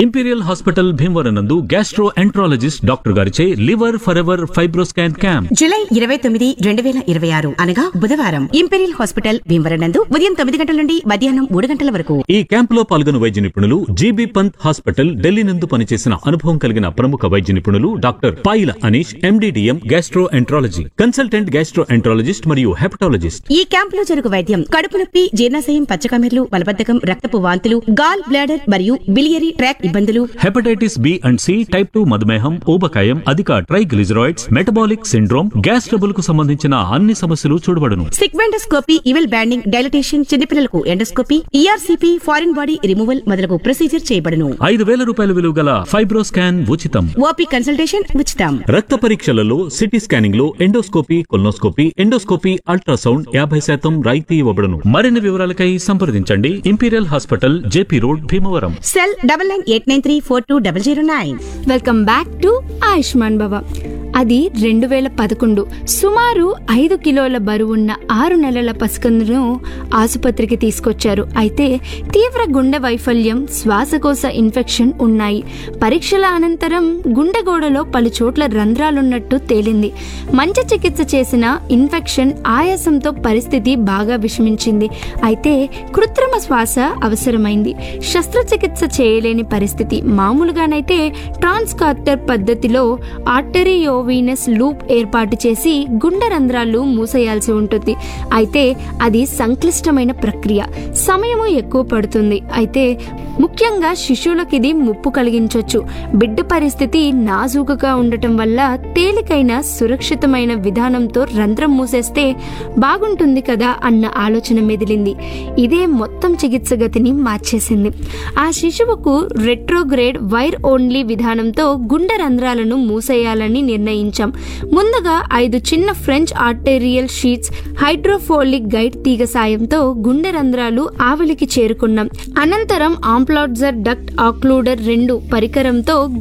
imperial hospital Bhimavaram నందు gastro enterologist doctor గారిచే liver forever fibroscan camp July ఇరవై తొమ్మిది రెండు వేల ఇరవై ఆరు అనగా బుధవారం ఇంపీరియల్ హాస్పిటల్ భీమవరం నందు ఉదయం తొమ్మిది గంటల నుండి మధ్యాహ్నం మూడు గంటల వరకు ఈ క్యాంపులో పాల్గొన్న వైద్య నిపుణులు జీబీ పంత్ హాస్పిటల్ ఢిల్లీ నందు పనిచేసిన అనుభవం కలిగిన ప్రముఖ వైద్య నిపుణులు doctor Payila Anish MD DM gastro enterology consultant gastro enterologist మరియు హెపటాలజిస్ట్ ఈ క్యాంపులో జరుగు వైద్యం కడుపు నొప్పి జీర్ణాశయం పచ్చకమెర్లు మలబద్ధకం రక్తపు వాంతులు గాల్ బ్లాడర్ మరియు బిలియరీ ట్రాక్ ఇబ్బందులు hepatitis B and C type two మధుమేహం ఊబకాయం అధిక triglycerides metabolic syndrome gas trouble కు సంబంధించిన అన్ని సమస్యలు చూడబడును సిగ్మెండోస్కోపీ ఇవెల్ బ్యాండింగ్ డైలటేషన్ చిన్నపిల్లలకు endoscopy ERCP foreign body removal మొదలగు ప్రొసీజర్ చేయబడును ఐదు వేల రూపాయల విలువ గల ఫైబ్రోస్కాన్ ఉచితం ఓపీ కన్సల్టేషన్ ఉచితం రక్త పరీక్షలలో సిటీ స్కానింగ్ లో ఎండోస్కోపీ కొల్నోస్కోపీ ఎండోస్కోపీ అల్ట్రాసౌండ్ యాభై శాతం రాయితీ ఇవ్వబడును మరిన్ని వివరాలకై సంప్రదించండి Imperial hospital JP road Bhimavaram cell double nine eight nine three four two double zero nine welcome back to Ayushman Bhava అది రెండు వేల పదకొండు సుమారు ఐదు కిలోల బరువున్న ఆరు నెలల పసికందును ఆసుపత్రికి తీసుకొచ్చారు అయితే తీవ్ర గుండె వైఫల్యం శ్వాసకోశ ఇన్ఫెక్షన్ ఉన్నాయి పరీక్షల అనంతరం గుండె గోడలో పలు చోట్ల రంధ్రాలున్నట్టు తేలింది మంచి చికిత్స చేసిన ఇన్ఫెక్షన్ ఆయాసంతో పరిస్థితి బాగా విషమించింది అయితే కృత్రిమ శ్వాస అవసరమైంది శస్త్రచికిత్స చేయలేని పరిస్థితి మామూలుగానైతే ట్రాన్స్కార్టర్ పద్ధతిలో ఆర్టరియోవీనస్ లూప్ ఏర్పాటు చేసి గుండె రంధ్రాలు మూసేయాల్సి ఉంటుంది అయితే అది సంక్లిష్టమైన ప్రక్రియ సమయము ఎక్కువ పడుతుంది అయితే ముఖ్యంగా శిశువులకు ఇది ముప్పు కలిగించవచ్చు బిడ్డ పరిస్థితి నాజూకుగా ఉండటం వల్ల తేలికైన సురక్షితమైన విధానంతో రంధ్రం మూసేస్తే బాగుంటుంది కదా అన్న ఆలోచన మెదిలింది ఇదే మొత్తం చికిత్స గతిని మార్చేసింది ఆ శిశువుకు రెట్రోగ్రేడ్ వైర్ ఓన్లీ విధానంతో గుండె రంధ్రాలను మూసేయాలని నిర్ణయించాం ముందుగా ఐదు చిన్న French arterial sheets hydrophilic guide తీగ సాయంతో గుండె రంధ్రాలు ఆవలికి చేరుకున్నాం అనంతరం ఆంప్లాడ్జర్ డక్ట్ ఆక్లూడర్ రెండు పరికరంతో